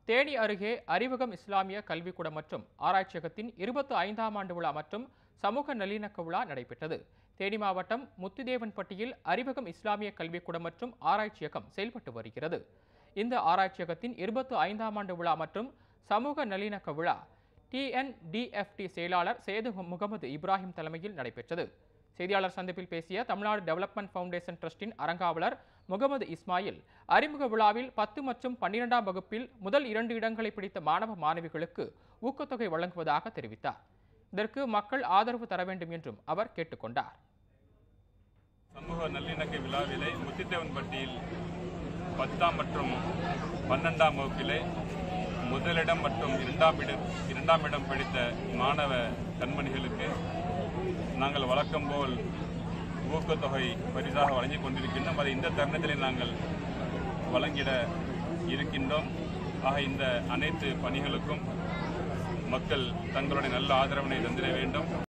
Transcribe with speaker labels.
Speaker 1: தேனி அருகே அறிவகம் இஸ்லாமிய கல்விக்கூடம் மற்றும் ஆராய்ச்சியகத்தின் இருபத்து ஐந்தாம் ஆண்டு விழா மற்றும் சமூக நல்லிணக்க விழா நடைபெற்றது தேனி மாவட்டம் முத்துதேவன்பட்டியில் அறிவகம் இஸ்லாமிய கல்விக்கூடம் மற்றும் ஆராய்ச்சியகம் செயல்பட்டு வருகிறது இந்த ஆராய்ச்சியகத்தின் இருபத்து ஐந்தாம் ஆண்டு விழா மற்றும் சமூக நல்லிணக்க விழா டிஎன்டிஎஃப்டி செயலாளர் சேது முகமது இப்ராஹிம் தலைமையில் நடைபெற்றது செய்தியாளர் சந்திப்பில் பேசிய தமிழ்நாடு டெவலப்மெண்ட் ஃபவுண்டேஷன் ட்ரஸ்டின் அறங்காவலர் முகமது இஸ்மாயில் அறிமுக விழாவில் பத்து மற்றும் பன்னிரெண்டாம் வகுப்பில் முதல் இரண்டு இடங்களை பிடித்த மாணவ மாணவிகளுக்கு ஊக்கத்தொகை வழங்குவதாக தெரிவித்தார் இதற்கு மக்கள் ஆதரவு தர வேண்டும் என்றும் அவர் கேட்டுக்கொண்டார்
Speaker 2: சமூக நல்லிணக்க விழாவிலே முத்தித்தேவன்பட்டியில் பத்தாம் மற்றும் பன்னெண்டாம் வகுப்பிலே முதலிடம் மற்றும் இரண்டாம் இடம் இரண்டாம் இடம் படித்த மாணவ கண்மணிகளுக்கு நாங்கள் வழக்கம் போல் ஊக்கத்தொகை பரிசாக வழங்கிக் கொண்டிருக்கின்றோம் அதை இந்த தருணத்திலே நாங்கள் வழங்கிட இருக்கின்றோம் ஆக இந்த அனைத்து பணிகளுக்கும் மக்கள் தங்களுடைய நல்ல ஆதரவினை தந்திட வேண்டும்